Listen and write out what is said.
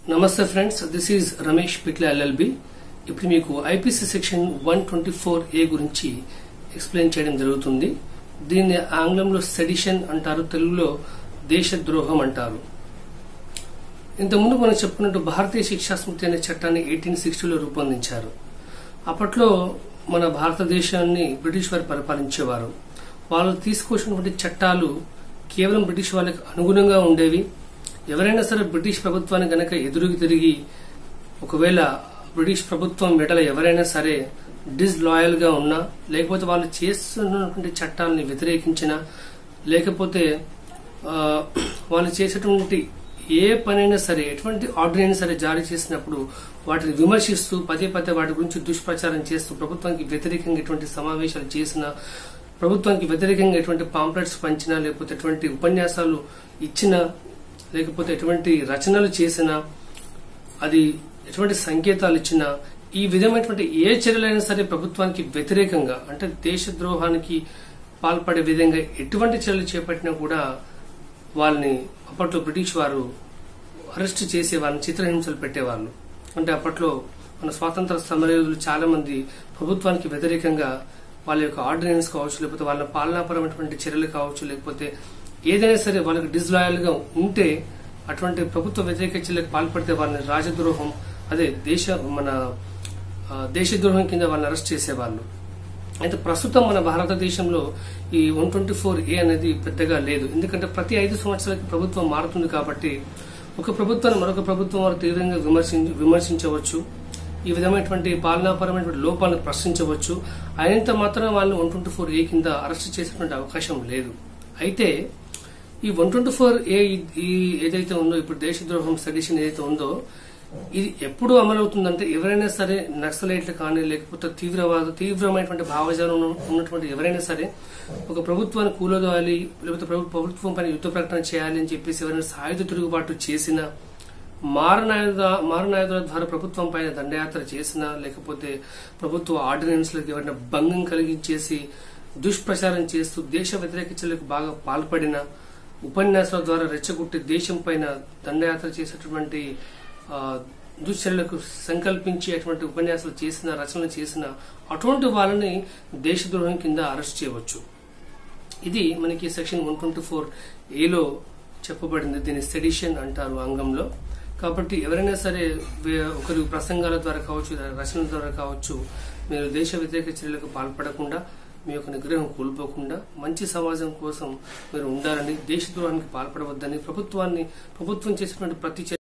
నమస్తే friends this is Ramesh Pitla LLB ఇప్పుడు మీకు IPC section one twenty four A గురించి ఎక్స్ప్లెయిన్ చేయడం జరుగుతుంది దీన్ని ఆంగ్లంలో సెడిషన్ అంటారు తెలుగులో దేశద్రోహం అంటారు ఇంతకుముందు మనం చెప్పుకున్నట్టు భారతీయ శిక్షా స్మృతి అనే చట్టాన్ని ఎయిటీన్ సిక్స్టీలో రూపొందించారు అప్పట్లో మన భారతదేశాన్ని బ్రిటిష్ వారు పరిపాలించేవారు వాళ్ళు తీసుకొచ్చినటువంటి చట్టాలు కేవలం బ్రిటిష్ వాళ్ళకి అనుగుణంగా ఉండేవి ఎవరైనా సరే బ్రిటిష్ ప్రభుత్వాన్ని గనక ఎదురుగి తిరిగి ఒకవేళ బ్రిటిష్ ప్రభుత్వం మెడల ఎవరైనా సరే డిస్లాయల్ గా ఉన్నా లేకపోతే వాళ్ళు చేస్తున్నటువంటి చట్టాలని వ్యతిరేకించినా లేకపోతే ఆ, వాళ్ళు చేసేటువంటి ఏ పనైనా సరే ఎటువంటి ఆర్డర్ అయినా సరే జారీ చేసినప్పుడు వాటిని విమర్శిస్తూ పదే పదే వాటి గురించి దుష్ప్రచారం చేస్తూ ప్రభుత్వానికి వ్యతిరేకంగా ఎటువంటి సమావేశాలు చేసినా ప్రభుత్వానికి వ్యతిరేకంగా ఎటువంటి పాంప్లెట్స్ పంచినా లేకపోతే ఎటువంటి ఉపన్యాసాలు ఇచ్చినా లేకపోతే ఎటువంటి రచనలు చేసినా అది ఎటువంటి సంకేతాలు ఇచ్చినా ఈ విధమైనటువంటి ఏ చర్యలైనా సరే ప్రభుత్వానికి వ్యతిరేకంగా అంటే దేశద్రోహానికి పాల్పడే విధంగా ఎటువంటి చర్యలు చేపట్టినా కూడా వాళ్ళని అప్పట్లో బ్రిటిష్ వారు అరెస్ట్ చేసే వాళ్ళని చిత్రహింసలు పెట్టేవాళ్ళు అంటే అప్పట్లో మన స్వాతంత్ర సమరయోధులు చాలా మంది ప్రభుత్వానికి వ్యతిరేకంగా వాళ్ళ యొక్క ఆర్డినెన్స్ కావచ్చు లేకపోతే వాళ్ళ పాలనాపరమైనటువంటి చర్యలు కావచ్చు లేకపోతే ఏదైనా సరే వాళ్ళకి డిస్లాయల్ గా ఉంటే అటువంటి ప్రభుత్వ వ్యతిరేక చర్యలకు పాల్పడితే వాళ్ళని రాజద్రోహం అదే దేశ మన ఆ, దేశద్రోహం కింద వాళ్ళని అరెస్ట్ చేసేవాళ్ళు అయితే ప్రస్తుతం మన భారతదేశంలో ఈ వన్ ట్వంటీ ఫోర్ ఏ అనేది పెద్దగా లేదు ఎందుకంటే ప్రతి ఐదు సంవత్సరాలకి ప్రభుత్వం మారుతుంది కాబట్టి ఒక ప్రభుత్వాన్ని మరొక ప్రభుత్వం వారు తీవ్రంగా విమర్శించ విమర్శించవచ్చు ఈ విధమైనటువంటి పాలనాపరమైనటువంటి లోపాలను ప్రశ్నించవచ్చు అయినంత మాత్రం వాళ్ళు వన్ ట్వంటీ ఫోర్ ఏ కింద అరెస్ట్ చేసేటువంటి అవకాశం లేదు అయితే ఈ వన్ ట్వంటీ ఫోర్ ఏ ఈ ఏదైతే ఉందో ఇప్పుడు దేశద్రోహం సెడిషన్ ఏదైతే ఉందో ఇది ఎప్పుడు అమలవుతుందంటే ఎవరైనా సరే నక్సలైట్లు కానీ లేకపోతే తీవ్రవాద తీవ్రమైనటువంటి భావజాలం ఉన్న- ఉన్నటువంటి ఎవరైనా సరే ఒక ప్రభుత్వాన్ని కూలదోయాలి లేకపోతే ప్రభు- ప్రభుత్వం పైన యుద్ధ ప్రకటన చేయాలి అని చెప్పేసి ఎవరైనా సాయుధ తిరుగుబాటు చేసినా మారణాయుధ మారణాయుధాల ద్వారా ప్రభుత్వం పైన దండయాత్ర చేసినా లేకపోతే ప్రభుత్వ ఆర్డినెన్స్లకు ఎవరైనా భంగం కలిగించేసి దుష్ప్రచారం చేస్తూ దేశ వ్యతిరేక చర్యలకు బాగా పాల్పడిన ఉపన్యాసాల ద్వారా రెచ్చగొట్టి దేశం పైన దండయాత్ర చేసేటువంటి ఆ, దుశ్చర్యలకు సంకల్పించి అటువంటి ఉపన్యాసాలు చేసిన రచనలు చేసిన అటువంటి వాళ్ళని దేశద్రోహం కింద అరెస్ట్ చేయవచ్చు ఇది మనకి సెక్షన్ వన్ ట్వంటీ ఫోర్ ఏలో చెప్పబడింది దీన్ని సెడిషన్ అంటారు ఆంగ్లంలో కాబట్టి ఎవరైనా సరే వే- ఒకరి ప్రసంగాల ద్వారా కావచ్చు రచనల ద్వారా కావచ్చు మీరు దేశ వ్యతిరేక చర్యలకు పాల్పడకుండా మీ యొక్క నిగ్రహం కోల్పోకుండా మంచి సమాజం కోసం మీరు ఉండాలని దేశద్రోహానికి పాల్పడవద్దని ప్రభుత్వాన్ని ప్రభుత్వం చేసినటువంటి ప్రతి చర్య